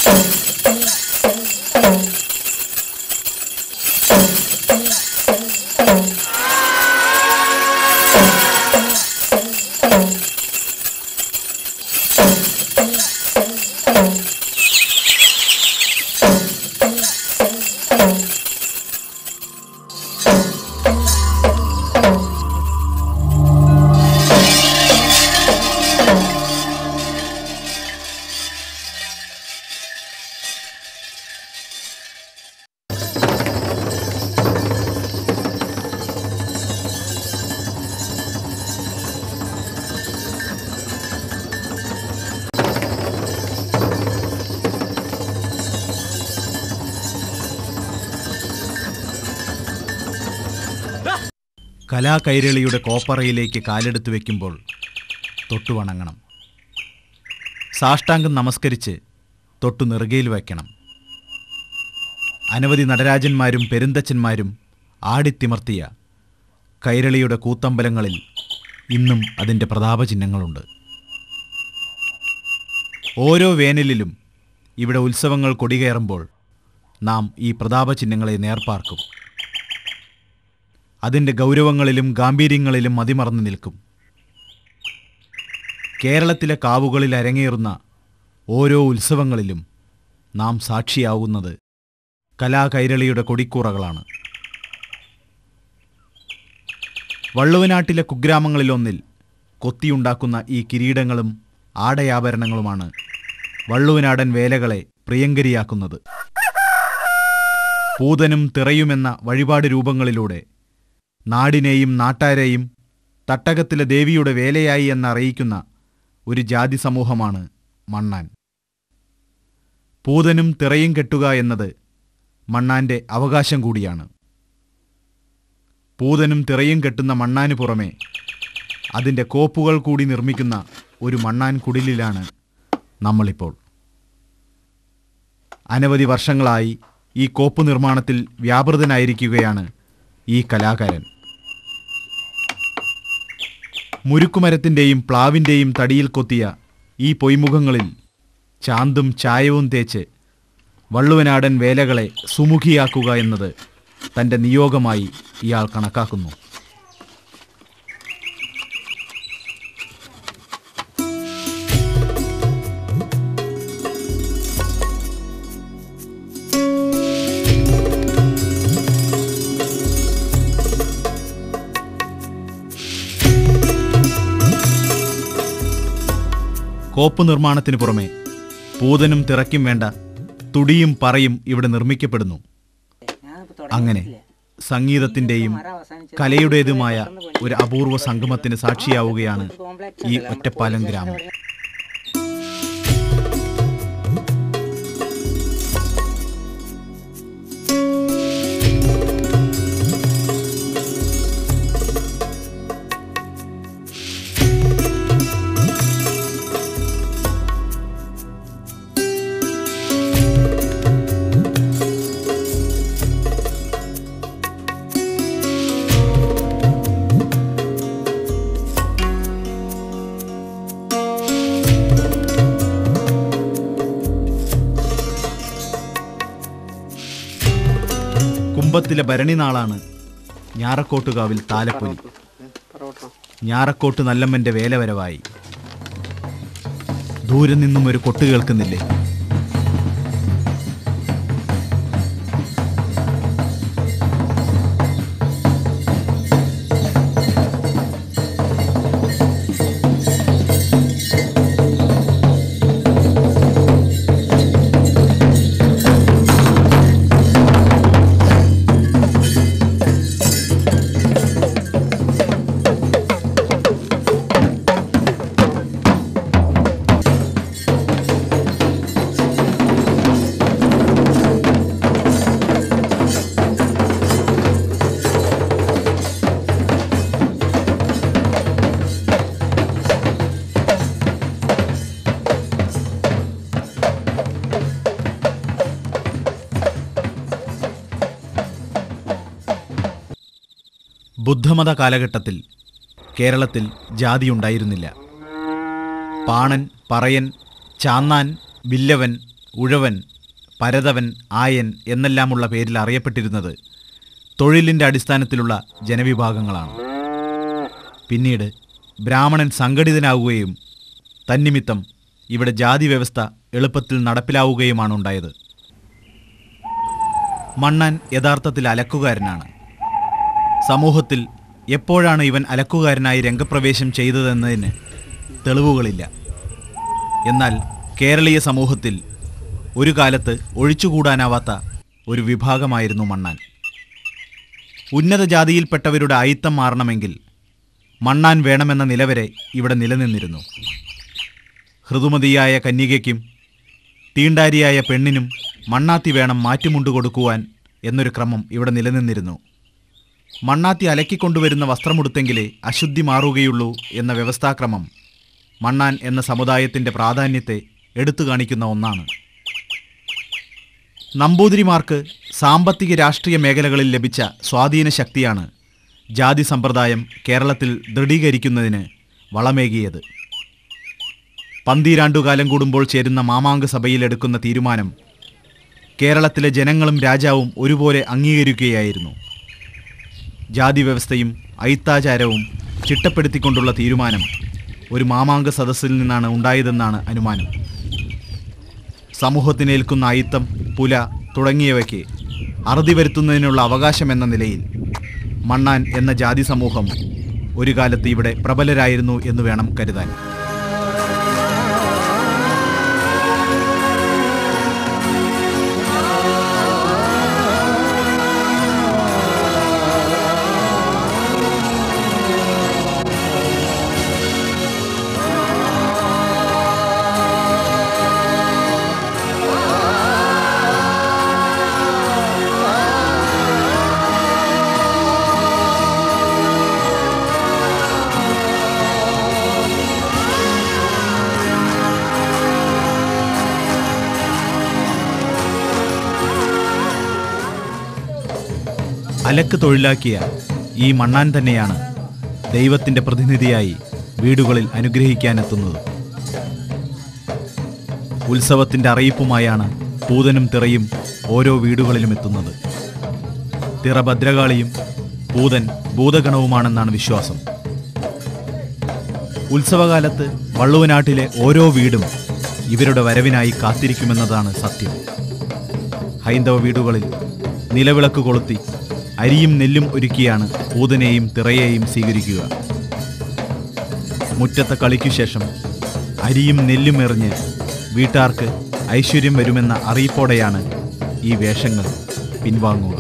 കലാകൈരളിയുടെ കോപ്പറയിലേക്ക് കാലെടുത്ത് വെക്കുമ്പോൾ തൊട്ടു വണങ്ങണം സാഷ്ടാംഗം നമസ്കരിച്ച് തൊട്ടു നെറുകയിൽ വയ്ക്കണം അനവധി നടരാജന്മാരും പെരുന്തച്ഛന്മാരും ആടിത്തിമർത്തിയ കൈരളിയുടെ കൂത്തമ്പലങ്ങളിൽ ഇന്നും അതിൻ്റെ പ്രതാപചിഹ്നങ്ങളുണ്ട് ഓരോ വേനലിലും ഇവിടെ ഉത്സവങ്ങൾ കൊടികയറുമ്പോൾ നാം ഈ പ്രതാപചിഹ്നങ്ങളെ നേർപ്പാർക്കും അതിൻ്റെ ഗൗരവങ്ങളിലും ഗാംഭീര്യങ്ങളിലും മതിമറന്നു നിൽക്കും കേരളത്തിലെ കാവുകളിൽ അരങ്ങേറുന്ന ഓരോ ഉത്സവങ്ങളിലും നാം സാക്ഷിയാവുന്നത് കലാകൈരളിയുടെ കൊടിക്കൂറകളാണ് വള്ളുവനാട്ടിലെ കുഗ്രാമങ്ങളിലൊന്നിൽ കൊത്തിയുണ്ടാക്കുന്ന ഈ കിരീടങ്ങളും ആടയാഭരണങ്ങളുമാണ് വള്ളുവനാടൻ വേലകളെ പ്രിയങ്കരിയാക്കുന്നത് പൂതനും തിറയുമെന്ന വഴിപാട് രൂപങ്ങളിലൂടെ നാടിനെയും നാട്ടാരെയും തട്ടകത്തിലെ ദേവിയുടെ വേലയായി എന്നറിയിക്കുന്ന ഒരു ജാതി സമൂഹമാണ് മണ്ണാൻ പൂതനും തിറയും കെട്ടുക എന്നത് മണ്ണാന്റെ അവകാശം കൂടിയാണ് പൂതനും തിറയും കെട്ടുന്ന മണ്ണാന് പുറമെ അതിൻ്റെ കോപ്പുകൾ കൂടി നിർമ്മിക്കുന്ന ഒരു മണ്ണാൻ കുടിലിലാണ് നമ്മളിപ്പോൾ അനവധി വർഷങ്ങളായി ഈ കോപ്പ് നിർമ്മാണത്തിൽ വ്യാപൃതനായിരിക്കുകയാണ് ഈ കലാകാരൻ മുരുക്കുമരത്തിൻ്റെയും പ്ലാവിൻ്റെയും തടിയിൽ കൊത്തിയ ഈ പൊയ്മുഖങ്ങളിൽ ചാന്തും ചായവും തേച്ച് വള്ളുവനാടൻ വേലകളെ സുമുഖിയാക്കുക എന്നത് തൻ്റെ നിയോഗമായി ഇയാൾ കണക്കാക്കുന്നു കോപ്പ് നിർമ്മാണത്തിന് പുറമെ പൂതനും തിറയ്ക്കും വേണ്ട തുടിയും പറയും ഇവിടെ നിർമ്മിക്കപ്പെടുന്നു അങ്ങനെ സംഗീതത്തിൻ്റെയും കലയുടേതുമായ ഒരു അപൂർവ സംഗമത്തിന് സാക്ഷിയാവുകയാണ് ഈ ഒറ്റപ്പാലം ഗ്രാമം കുമ്പത്തിലെ ഭരണിനാളാണ് ഞാറക്കോട്ടുകാവിൽ താലപ്പൊലി ഞാറക്കോട്ട് നല്ലമ്മന്റെ വേലവരവായി ദൂരെ നിന്നും ഒരു കൊട്ട് കേൾക്കുന്നില്ലേ ബുദ്ധമത കാലഘട്ടത്തിൽ കേരളത്തിൽ ജാതിയുണ്ടായിരുന്നില്ല പാണൻ പറയൻ ചാന്നാൻ വില്ലവൻ ഉഴവൻ പരതവൻ ആയൻ എന്നെല്ലാമുള്ള പേരിൽ അറിയപ്പെട്ടിരുന്നത് തൊഴിലിൻ്റെ അടിസ്ഥാനത്തിലുള്ള ജനവിഭാഗങ്ങളാണ് പിന്നീട് ബ്രാഹ്മണൻ സംഘടിതനാവുകയും തന്നിമിത്തം ഇവിടെ ജാതി വ്യവസ്ഥ എളുപ്പത്തിൽ നടപ്പിലാവുകയുമാണ് ഉണ്ടായത് മണ്ണാൻ യഥാർത്ഥത്തിൽ അലക്കുകാരനാണ് സമൂഹത്തിൽ എപ്പോഴാണ് ഇവൻ അലക്കുകാരനായി രംഗപ്രവേശം ചെയ്തതെന്നതിന് തെളിവുകളില്ല എന്നാൽ കേരളീയ സമൂഹത്തിൽ ഒരു കാലത്ത് ഒഴിച്ചുകൂടാനാവാത്ത ഒരു വിഭാഗമായിരുന്നു മണ്ണാൻ ഉന്നത ജാതിയിൽപ്പെട്ടവരുടെ അയിത്തം മാറണമെങ്കിൽ മണ്ണാൻ വേണമെന്ന നിലവരെ ഇവിടെ നിലനിന്നിരുന്നു ഹൃദുമതിയായ കന്യകയ്ക്കും തീണ്ടാരിയായ പെണ്ണിനും മണ്ണാത്തി വേണം മാറ്റിമുണ്ടു കൊടുക്കുവാൻ എന്നൊരു ക്രമം ഇവിടെ നിലനിന്നിരുന്നു മണ്ണാത്തി അലക്കിക്കൊണ്ടുവരുന്ന വസ്ത്രമുടുത്തെങ്കിലേ അശുദ്ധി മാറുകയുള്ളൂ എന്ന വ്യവസ്ഥാക്രമം മണ്ണാൻ എന്ന സമുദായത്തിൻ്റെ പ്രാധാന്യത്തെ എടുത്തു കാണിക്കുന്ന ഒന്നാണ് നമ്പൂതിരിമാർക്ക് സാമ്പത്തിക രാഷ്ട്രീയ മേഖലകളിൽ ലഭിച്ച സ്വാധീന ശക്തിയാണ് ജാതി സമ്പ്രദായം കേരളത്തിൽ ദൃഢീകരിക്കുന്നതിന് വളമേകിയത് പന്തീരാണ്ടുകാലം കൂടുമ്പോൾ ചേരുന്ന മാമാങ്ക സഭയിൽ എടുക്കുന്ന തീരുമാനം കേരളത്തിലെ ജനങ്ങളും രാജാവും ഒരുപോലെ അംഗീകരിക്കുകയായിരുന്നു ജാതി വ്യവസ്ഥയും ഐത്താചാരവും ചിട്ടപ്പെടുത്തിക്കൊണ്ടുള്ള തീരുമാനം ഒരു മാമാങ്ക സദസ്സിൽ നിന്നാണ് ഉണ്ടായതെന്നാണ് അനുമാനം സമൂഹത്തിനേൽക്കുന്ന അയിത്തം പുല തുടങ്ങിയവയ്ക്ക് അറുതി വരുത്തുന്നതിനുള്ള അവകാശമെന്ന നിലയിൽ മണ്ണാൻ എന്ന ജാതി സമൂഹം ഒരു കാലത്ത് ഇവിടെ പ്രബലരായിരുന്നു എന്ന് വേണം കരുതാൻ അലക്ക് തൊഴിലാക്കിയ ഈ മണ്ണാൻ തന്നെയാണ് ദൈവത്തിൻ്റെ പ്രതിനിധിയായി വീടുകളിൽ അനുഗ്രഹിക്കാനെത്തുന്നത് ഉത്സവത്തിൻ്റെ അറിയിപ്പുമായാണ് പൂതനും തിറയും ഓരോ വീടുകളിലും എത്തുന്നത് തിറ ഭദ്രകാളിയും പൂതൻ ഭൂതഗണവുമാണെന്നാണ് വിശ്വാസം ഉത്സവകാലത്ത് വള്ളുവനാട്ടിലെ ഓരോ വീടും ഇവരുടെ വരവിനായി കാത്തിരിക്കുമെന്നതാണ് സത്യം ഹൈന്ദവ വീടുകളിൽ നിലവിളക്ക് കൊളുത്തി അരിയും നെല്ലും ഒരുക്കിയാണ് പൂതനെയും തിറയെയും സ്വീകരിക്കുക മുറ്റത്തെ കളിക്കു ശേഷം അരിയും നെല്ലും എറിഞ്ഞ് വീട്ടാർക്ക് ഐശ്വര്യം വരുമെന്ന അറിയിപ്പോടെയാണ് ഈ വേഷങ്ങൾ പിൻവാങ്ങുക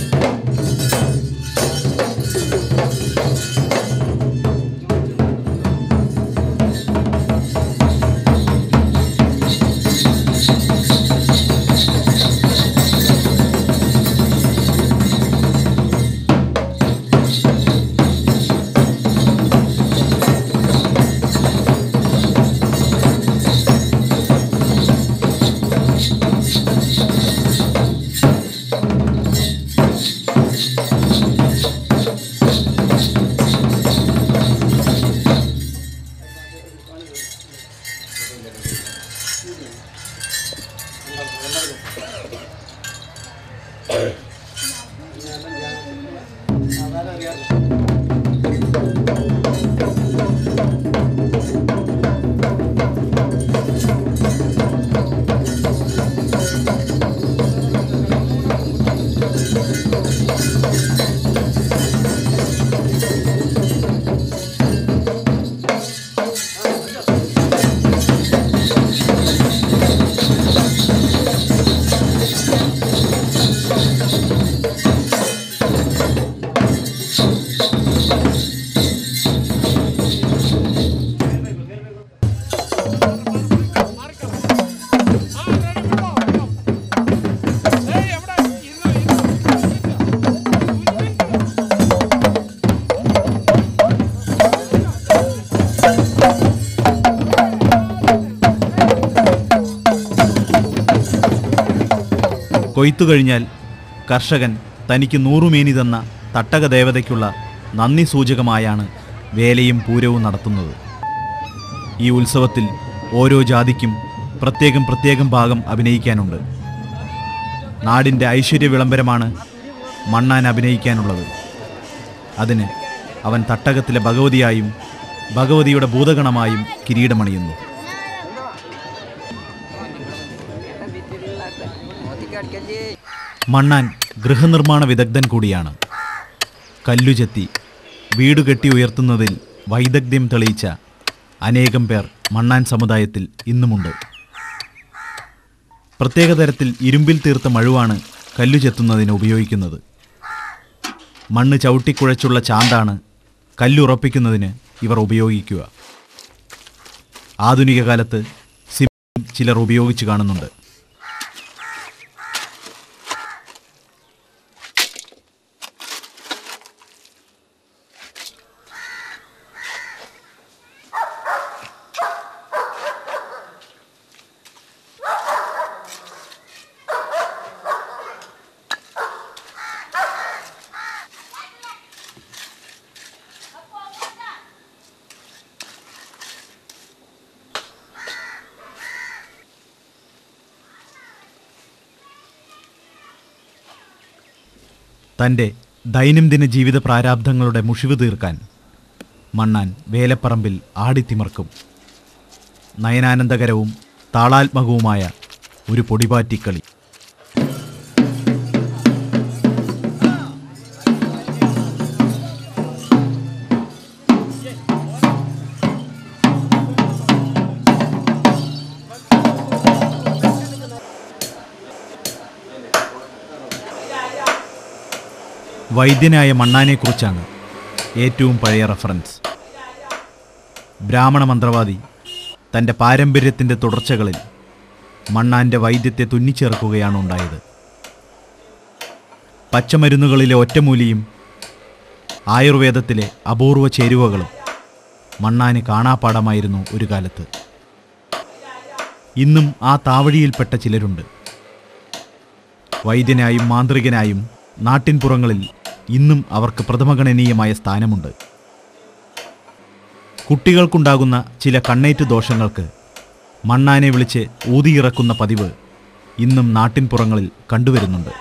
കൊയ്ത്തു കഴിഞ്ഞാൽ കർഷകൻ തനിക്ക് നൂറുമേനി തന്ന തട്ടക ദേവതയ്ക്കുള്ള നന്ദി സൂചകമായാണ് വേലയും പൂരവും നടത്തുന്നത് ഈ ഉത്സവത്തിൽ ഓരോ ജാതിക്കും പ്രത്യേകം പ്രത്യേകം ഭാഗം അഭിനയിക്കാനുണ്ട് നാടിൻ്റെ ഐശ്വര്യ വിളംബരമാണ് മണ്ണാൻ അഭിനയിക്കാനുള്ളത് അതിന് അവൻ തട്ടകത്തിലെ ഭഗവതിയായും ഭഗവതിയുടെ ഭൂതഗണമായും കിരീടമണിയുന്നു മണ്ണാൻ ഗൃഹനിർമ്മാണ വിദഗ്ധൻ കൂടിയാണ് കല്ലുചെത്തി വീട് കെട്ടി ഉയർത്തുന്നതിൽ വൈദഗ്ധ്യം തെളിയിച്ച അനേകം പേർ മണ്ണാൻ സമുദായത്തിൽ ഇന്നുമുണ്ട് പ്രത്യേക തരത്തിൽ ഇരുമ്പിൽ തീർത്ത മഴുവാണ് കല്ലു ചെത്തുന്നതിന് ഉപയോഗിക്കുന്നത് മണ്ണ് ചവിട്ടിക്കുഴച്ചുള്ള ചാന്താണ് കല്ലുറപ്പിക്കുന്നതിന് ഇവർ ഉപയോഗിക്കുക ആധുനിക കാലത്ത് സിമെന്റ് ചിലർ ഉപയോഗിച്ച് കാണുന്നുണ്ട് തൻ്റെ ദൈനംദിന ജീവിത പ്രാരാബ്ധങ്ങളുടെ മുഷിവ് തീർക്കാൻ മണ്ണാൻ വേലപ്പറമ്പിൽ ആടിത്തിമർക്കും നയനാനന്ദകരവും താളാത്മകവുമായ ഒരു പൊടിപാറ്റിക്കളി വൈദ്യനായ മണ്ണാനെക്കുറിച്ചാണ് ഏറ്റവും പഴയ റഫറൻസ് ബ്രാഹ്മണ മന്ത്രവാദി തൻ്റെ പാരമ്പര്യത്തിൻ്റെ തുടർച്ചകളിൽ മണ്ണാൻ്റെ വൈദ്യത്തെ തുന്നിച്ചേർക്കുകയാണ് ഉണ്ടായത് പച്ചമരുന്നുകളിലെ ഒറ്റമൂലിയും ആയുർവേദത്തിലെ അപൂർവ ചേരുവകളും മണ്ണാന് കാണാപ്പാടമായിരുന്നു ഒരു കാലത്ത് ഇന്നും ആ താവഴിയിൽപ്പെട്ട ചിലരുണ്ട് വൈദ്യനായും മാന്ത്രികനായും നാട്ടിൻപുറങ്ങളിൽ ഇന്നും അവർക്ക് പ്രഥമഗണനീയമായ സ്ഥാനമുണ്ട് കുട്ടികൾക്കുണ്ടാകുന്ന ചില കണ്ണേറ്റ് ദോഷങ്ങൾക്ക് മണ്ണാനെ വിളിച്ച് ഊതിയിറക്കുന്ന പതിവ് ഇന്നും നാട്ടിൻപുറങ്ങളിൽ കണ്ടുവരുന്നുണ്ട്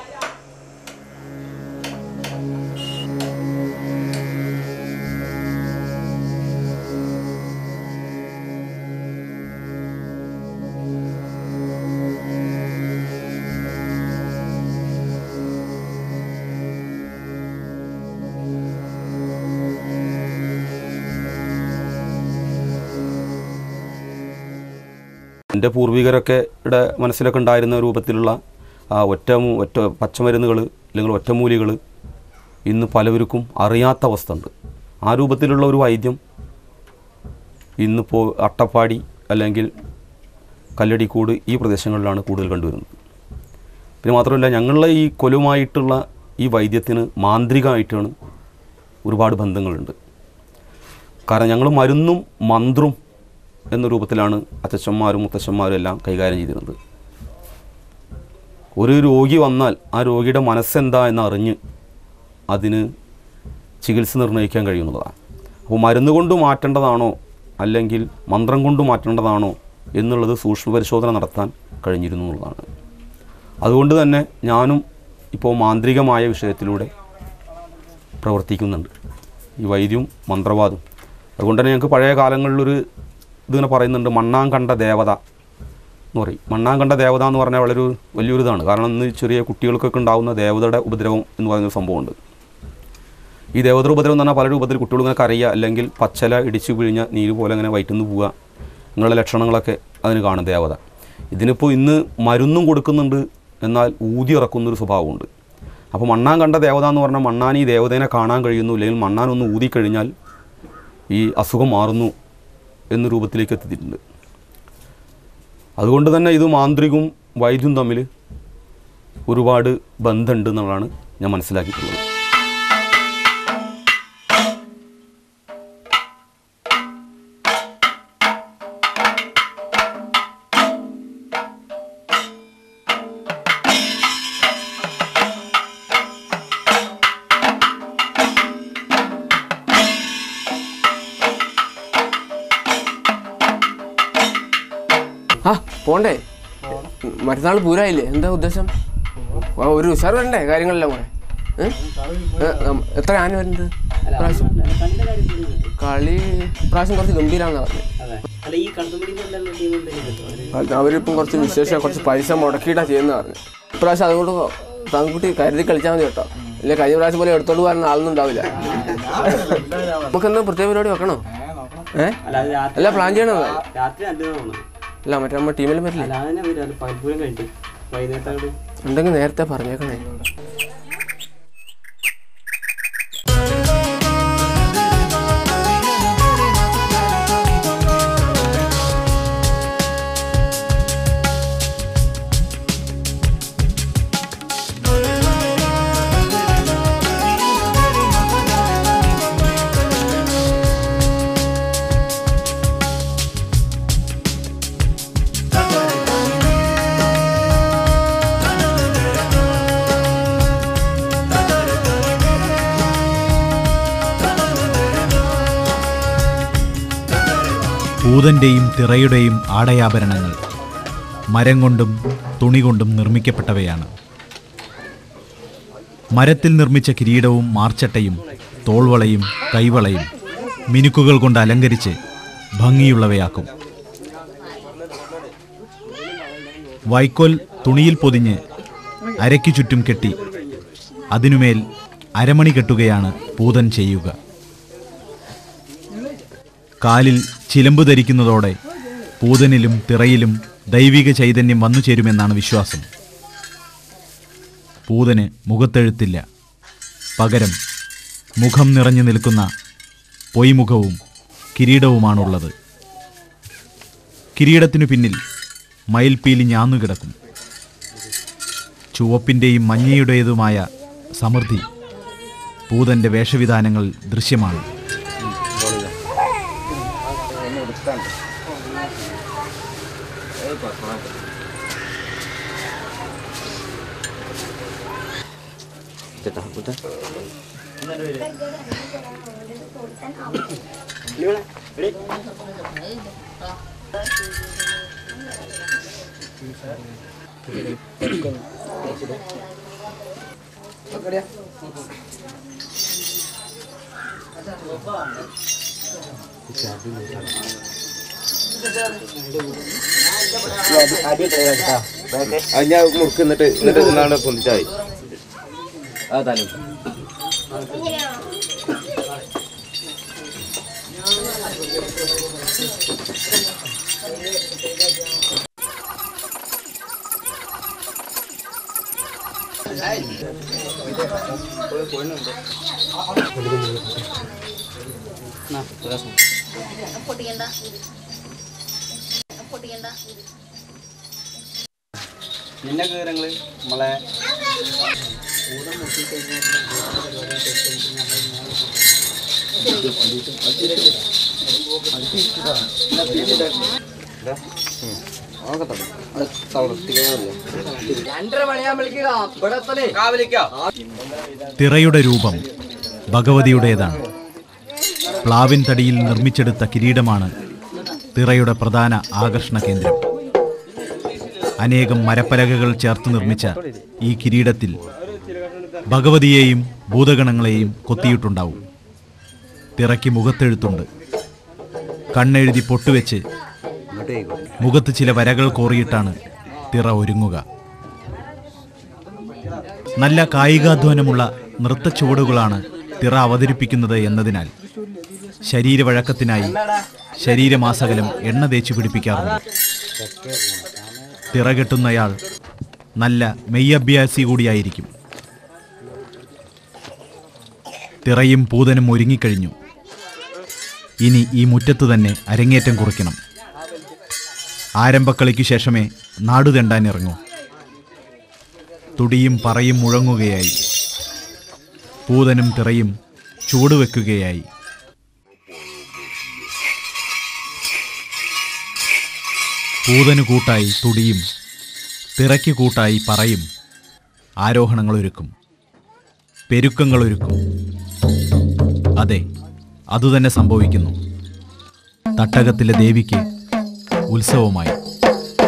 എൻ്റെ പൂർവികരൊക്കെ യുടെ മനസ്സിലൊക്കെ ഉണ്ടായിരുന്ന രൂപത്തിലുള്ള ആ ഒറ്റ ഒറ്റ പച്ചമരുന്നുകൾ അല്ലെങ്കിൽ ഒറ്റമൂലികൾ ഇന്ന് പലവർക്കും അറിയാത്ത അവസ്ഥ ഉണ്ട് ആ രൂപത്തിലുള്ള ഒരു വൈദ്യം ഇന്നിപ്പോൾ അട്ടപ്പാടി അല്ലെങ്കിൽ കല്ലടിക്കൂട് ഈ പ്രദേശങ്ങളിലാണ് കൂടുതൽ കണ്ടുവരുന്നത് പിന്നെ മാത്രമല്ല ഞങ്ങളുടെ ഈ കൊലുമായിട്ടുള്ള ഈ വൈദ്യത്തിന് മാന്ത്രികമായിട്ടാണ് ഒരുപാട് ബന്ധങ്ങളുണ്ട് കാരണം ഞങ്ങൾ മരുന്നും മന്ത്രവും എന്ന രൂപത്തിലാണ് അച്ഛന്മാരും മുത്തച്ഛന്മാരും എല്ലാം കൈകാര്യം ചെയ്തിരുന്നത് ഒരു രോഗി വന്നാൽ ആ രോഗിയുടെ മനസ്സെന്താ എന്ന് അറിഞ്ഞ് അതിന് ചികിത്സ നിർണ്ണയിക്കാൻ കഴിയുന്നതാണ് അപ്പോൾ മരുന്ന് കൊണ്ട് മാറ്റേണ്ടതാണോ അല്ലെങ്കിൽ മന്ത്രം കൊണ്ട് മാറ്റേണ്ടതാണോ എന്നുള്ളത് സൂക്ഷ്മ പരിശോധന നടത്താൻ കഴിഞ്ഞിരുന്നു എന്നുള്ളതാണ് അതുകൊണ്ട് തന്നെ ഞാനും ഇപ്പോൾ മാന്ത്രികമായ വിഷയത്തിലൂടെ പ്രവർത്തിക്കുന്നുണ്ട് ഈ വൈദ്യവും മന്ത്രവാദം അതുകൊണ്ട് തന്നെ ഞങ്ങൾക്ക് പഴയ കാലങ്ങളിലൊരു ഇതിങ്ങനെ പറയുന്നുണ്ട് മണ്ണാൻ കണ്ട ദേവത എന്ന് പറയും മണ്ണാൻ കണ്ട ദേവത എന്ന് പറഞ്ഞാൽ വളരെ ഒരു വലിയൊരു ഇതാണ് കാരണം ഇന്ന് ചെറിയ കുട്ടികൾക്കൊക്കെ ഉണ്ടാകുന്ന ദേവതയുടെ ഉപദ്രവം എന്ന് പറയുന്ന സംഭവമുണ്ട് ഈ ദേവതയുടെ ഉപദ്രവം എന്ന് പറഞ്ഞാൽ പല രൂപത്തിൽ കുട്ടികൾ ഇങ്ങനെ കരയുക അല്ലെങ്കിൽ പച്ചല ഇടിച്ചു പിഴിഞ്ഞ നീര് പോലെ ഇങ്ങനെ വയറ്റുന്നു പോവുക ഇങ്ങനെയുള്ള ലക്ഷണങ്ങളൊക്കെ അതിന് കാണും ദേവത ഇതിനിപ്പോൾ ഇന്ന് മരുന്നും കൊടുക്കുന്നുണ്ട് എന്നാൽ ഊതി ഇറക്കുന്നൊരു സ്വഭാവമുണ്ട് അപ്പോൾ മണ്ണാൻ കണ്ട ദേവത എന്ന് പറഞ്ഞാൽ മണ്ണാൻ ഈ ദേവതേനെ കാണാൻ കഴിയുന്നു അല്ലെങ്കിൽ മണ്ണാൻ ഒന്ന് ഊതിക്കഴിഞ്ഞാൽ ഈ അസുഖം മാറുന്നു എന്ന രൂപത്തിലേക്ക് എത്തിയിട്ടുണ്ട് അതുകൊണ്ട് തന്നെ ഇത് മാന്ത്രികവും വൈദ്യവും തമ്മിൽ ഒരുപാട് ബന്ധമുണ്ട് എന്നുള്ളതാണ് ഞാൻ മനസ്സിലാക്കിയിട്ടുള്ളത് ആ പോണ്ടേ മറ്റന്നാൾ പൂരായില്ലേ എന്താ ഉദ്ദേശം ആ, ഒരു ഉഷാർ വരണ്ടേ കാര്യങ്ങളെല്ലാം കൂടെ ഏ? ഏ, നം- എത്ര ആന വരുന്നത് പ്രാവശ്യം കളി പ്രാവശ്യം കുറച്ച് ഗംഭീരാണെന്നാ പറഞ്ഞത് അല്ല ഈ കടത്തുമ്പടി പോലുള്ള ടീം ഉണ്ടെങ്കിൽ അത് അവരിപ്പം കുറച്ച് വിശേഷം കുറച്ച് പൈസ മുടക്കിയിട്ടാ ചെയ്യുന്ന പറഞ്ഞു ഇപ്രാവശ്യം അതുകൊണ്ട് തങ്കുട്ടി കരുതി കളിച്ചാൽ മതി കേട്ടോ ഇല്ല കഴിഞ്ഞ പ്രാവശ്യം പോലെ എടുത്തോണ്ട് പോകാൻ ആളൊന്നും ഉണ്ടാവില്ല നമുക്ക് എന്താ പ്രത്യേക പരിപാടി വെക്കണോ ഏ അല്ല അത് രാത്രി അല്ല പ്ലാൻ ചെയ്യണോ രാത്രി രണ്ടിനാ പോകണം അല്ല മറ്റേ നമ്മുടെ ടീമിലും വരില്ലേ അല്ല അതന്നെ വരും അത് പകൽപ്പൂരം കഴിഞ്ഞിട്ട് വൈകുന്നേരത്തോട് ഉണ്ടെങ്കിൽ നേരത്തെ പറഞ്ഞേക്കണേ പൂതന്റെയും തിറയുടെയും ആടയാഭരണങ്ങൾ മരം കൊണ്ടും തുണി കൊണ്ടും നിർമ്മിക്കപ്പെട്ടവയാണ് മരത്തിൽ നിർമ്മിച്ച കിരീടവും മാർച്ചട്ടയും തോൾവളയും കൈവളയും മിനുക്കുകൾ കൊണ്ട് അലങ്കരിച്ച് ഭംഗിയുള്ളവയാക്കും വൈക്കോൽ തുണിയിൽ പൊതിഞ്ഞ് അരയ്ക്കു ചുറ്റും കെട്ടി അതിനുമേൽ അരമണി കെട്ടുകയാണ് പൂതൻ ചെയ്യുക കാലിൽ ചിലമ്പ് ധരിക്കുന്നതോടെ പൂതനിലും തിറയിലും ദൈവിക ചൈതന്യം വന്നു ചേരുമെന്നാണ് വിശ്വാസം പൂതന് മുഖത്തെഴുത്തില്ല പകരം മുഖം നിറഞ്ഞു നിൽക്കുന്ന പൊയ്മുഖവും കിരീടവുമാണുള്ളത് കിരീടത്തിനു പിന്നിൽ മയിൽപ്പീലി ഞാന്നുകിടക്കും ചുവപ്പിൻ്റെയും മഞ്ഞയുടേതുമായ സമൃദ്ധി പൂതൻ്റെ വേഷവിധാനങ്ങൾ ദൃശ്യമാണ് അത് ഞാൻ മുറുക്ക് എന്നിട്ട് എന്നിട്ട് നാളെ പൊന്തിച്ചായി പൊട്ടിക്കണ്ട പൊട്ടിക്കണ്ട നിന്നെ കയറങ്ങള് നമ്മളെ തിറയുടെ രൂപം ഭഗവതിയുടേതാണ് പ്ലാവിൻ തടിയിൽ നിർമ്മിച്ചെടുത്ത കിരീടമാണ് തിറയുടെ പ്രധാന ആകർഷണ കേന്ദ്രം അനേകം മരപ്പലകകൾ ചേർത്ത് നിർമ്മിച്ച ഈ കിരീടത്തിൽ ഭഗവതിയെയും ഭൂതഗണങ്ങളെയും കൊത്തിയിട്ടുണ്ടാവും തിറയ്ക്ക് മുഖത്തെഴുത്തുണ്ട് കണ്ണെഴുതി പൊട്ടുവെച്ച് മുഖത്ത് ചില വരകൾ കോറിയിട്ടാണ് തിറ ഒരുങ്ങുക നല്ല കായികാധ്വാനമുള്ള നൃത്തച്ചുവടുകളാണ് തിറ അവതരിപ്പിക്കുന്നത് എന്നതിനാൽ ശരീരവഴക്കത്തിനായി ശരീരമാസകലം എണ്ണ തേച്ചു പിടിപ്പിക്കാറുണ്ട് തിറ കെട്ടുന്നയാൾ നല്ല മെയ്യഭ്യാസി കൂടിയായിരിക്കും തിറയും പൂതനും ഒരുങ്ങിക്കഴിഞ്ഞു ഇനി ഈ മുറ്റത്ത് തന്നെ അരങ്ങേറ്റം കുറിക്കണം ആരംഭക്കളിക്ക് ശേഷമേ നാടുതെണ്ടാൻ ഇറങ്ങൂ തുടിയും പറയും മുഴങ്ങുകയായി പൂതനും തിറയും ചൂടുവെക്കുകയായി പൂതനു കൂട്ടായി തുടിയും തിറയ്ക്ക് കൂട്ടായി പറയും ആരോഹണങ്ങളൊരുക്കും പെരുക്കങ്ങളൊരുക്കും അതെ അതുതന്നെ സംഭവിക്കുന്നു തട്ടകത്തിലെ ദേവിക്ക് ഉത്സവമായി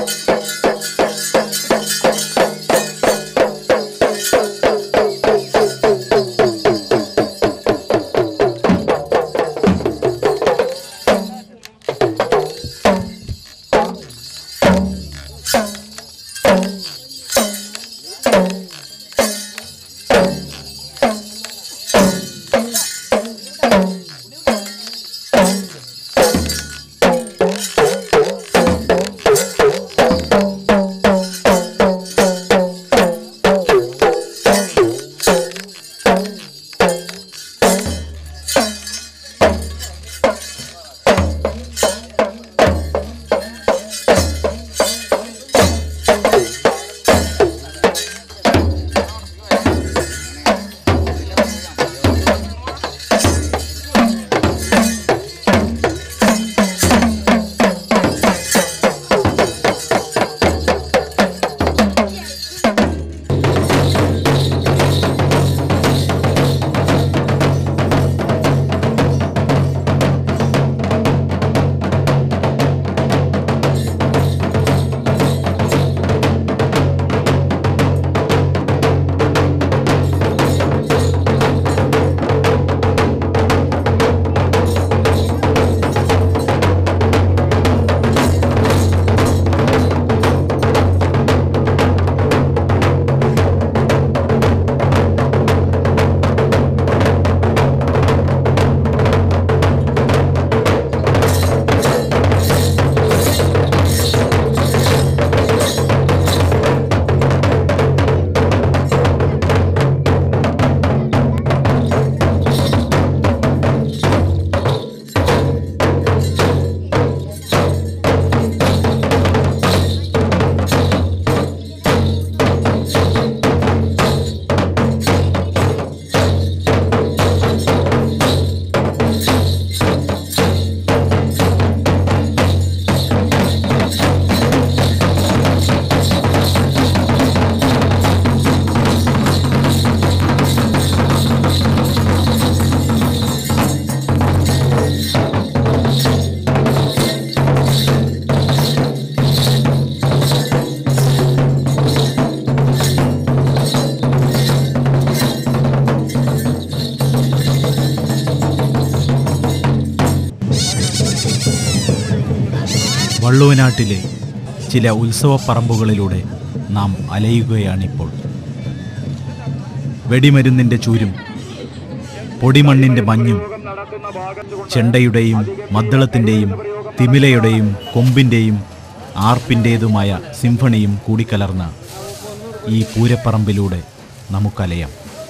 വള്ളുവനാട്ടിലെ ചില ഉത്സവപ്പറമ്പുകളിലൂടെ നാം അലയുകയാണിപ്പോൾ വെടിമരുന്നിൻ്റെ ചൂരും പൊടിമണ്ണിൻ്റെ മഞ്ഞും ചെണ്ടയുടെയും മദ്ദളത്തിൻ്റെയും തിമിലയുടെയും കൊമ്പിൻ്റെയും ആർപ്പിൻ്റേതുമായ സിംഫണിയും കൂടിക്കലർന്ന ഈ പൂരപ്പറമ്പിലൂടെ നമുക്കലയാം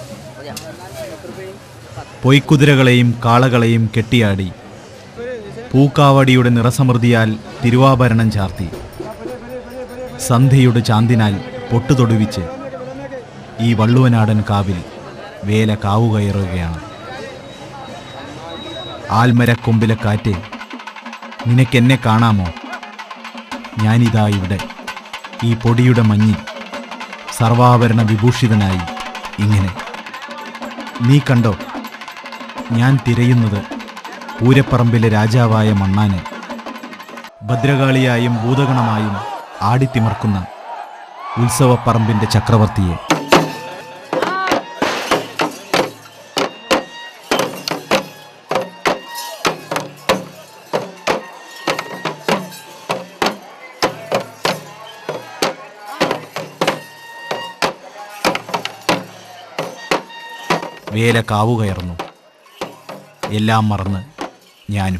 പൊയ്ക്കുതിരകളെയും കാളകളെയും കെട്ടിയാടി പൂക്കാവടിയുടെ നിറസമൃദ്ധിയാൽ തിരുവാഭരണം ചാർത്തി സന്ധ്യയുടെ ചാന്തിനാൽ പൊട്ടുതൊടുവിച്ച് ഈ വള്ളുവനാടൻ കാവിൽ വേല കാവുകയറുകയാണ് ആൽമരക്കൊമ്പിലെ കാറ്റ് നിനക്കെന്നെ കാണാമോ ഞാനിതാ ഇവിടെ ഈ പൊടിയുടെ മഞ്ഞിൽ സർവാഭരണ വിഭൂഷിതനായി ഇങ്ങനെ നീ കണ്ടോ ഞാൻ തിരയുന്നത് പൂരപ്പറമ്പിലെ രാജാവായ മണ്ണാനെ ഭദ്രകാളിയായും ഭൂതഗണമായും ആടിത്തിമർക്കുന്ന ഉത്സവപ്പറമ്പിന്റെ ചക്രവർത്തിയെ വേല കാവുകയർന്നു എല്ലാം മറന്ന് ഞാനും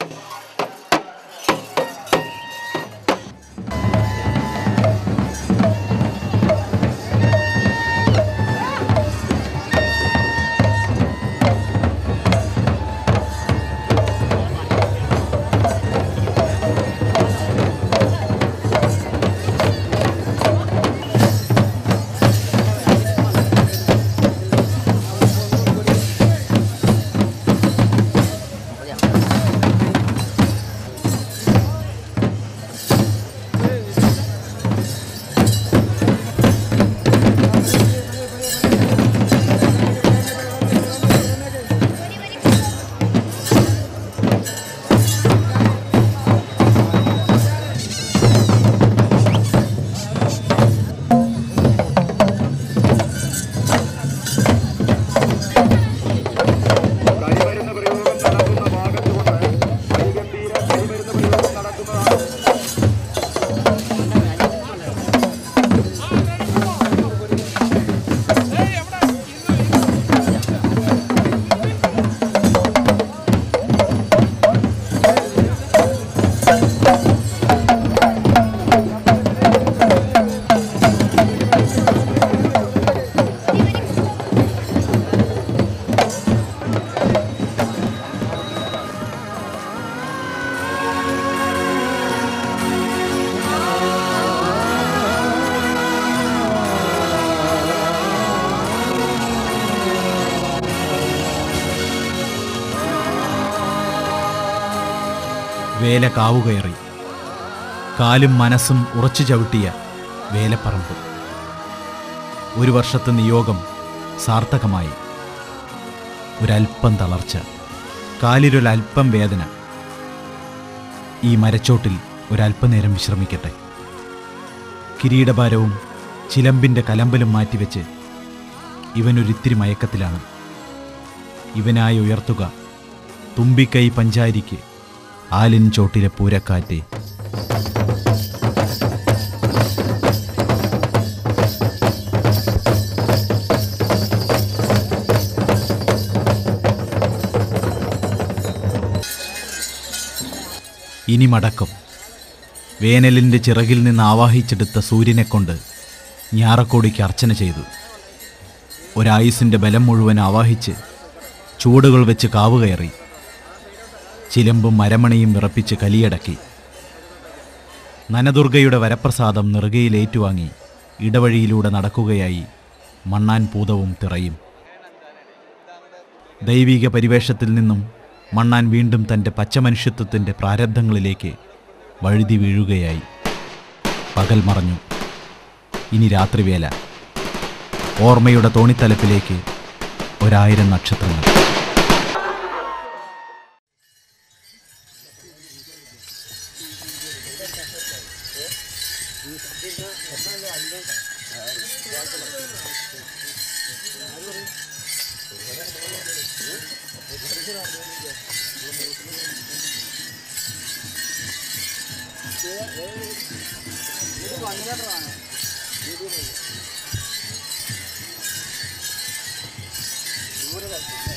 വേല കാവുകയറി കാലും മനസ്സും ഉറച്ചു ചവിട്ടിയ വേലപ്പറമ്പ് ഒരു വർഷത്തെ നിയോഗം സാർത്ഥകമായി ഒരൽപ്പം തളർച്ച കാലിലൊരൽപ്പം വേദന ഈ മരച്ചോട്ടിൽ ഒരല്പനേരം വിശ്രമിക്കട്ടെ കിരീടഭാരവും ചിലമ്പിൻ്റെ കലമ്പലും മാറ്റിവെച്ച് ഇവനൊരിത്തിരി മയക്കത്തിലാണ് ഇവനായി ഉയർത്തുക തുമ്പിക്കൈ പഞ്ചാരിക്ക് ആലിൻ ചോട്ടിലെ പൂരക്കാറ്റ് ഇനി മടക്കം വേനലിൻ്റെ ചിറകിൽ നിന്ന് ആവാഹിച്ചെടുത്ത സൂര്യനെക്കൊണ്ട് ഞാറക്കോടിക്ക് അർച്ചന ചെയ്തു ഒരായുസിൻ്റെ ബലം മുഴുവൻ ആവാഹിച്ച് ചൂടുകൾ വെച്ച് കാവുകയറി ചിലമ്പും മരമണിയും വിറപ്പിച്ച് കലിയടക്കി നനദുർഗയുടെ വരപ്രസാദം നെറുകയിലേറ്റുവാങ്ങി ഇടവഴിയിലൂടെ നടക്കുകയായി മണ്ണാൻ പൂതവും തിറയും ദൈവിക പരിവേഷത്തിൽ നിന്നും മണ്ണാൻ വീണ്ടും തൻ്റെ പച്ചമനുഷ്യത്വത്തിൻ്റെ പ്രാരബ്ധങ്ങളിലേക്ക് വഴുതി വീഴുകയായി പകൽ മറഞ്ഞു ഇനി രാത്രിവേല ഓർമ്മയുടെ തോണിത്തലപ്പിലേക്ക് ഒരായിരം നക്ഷത്രങ്ങൾ ദൂരെ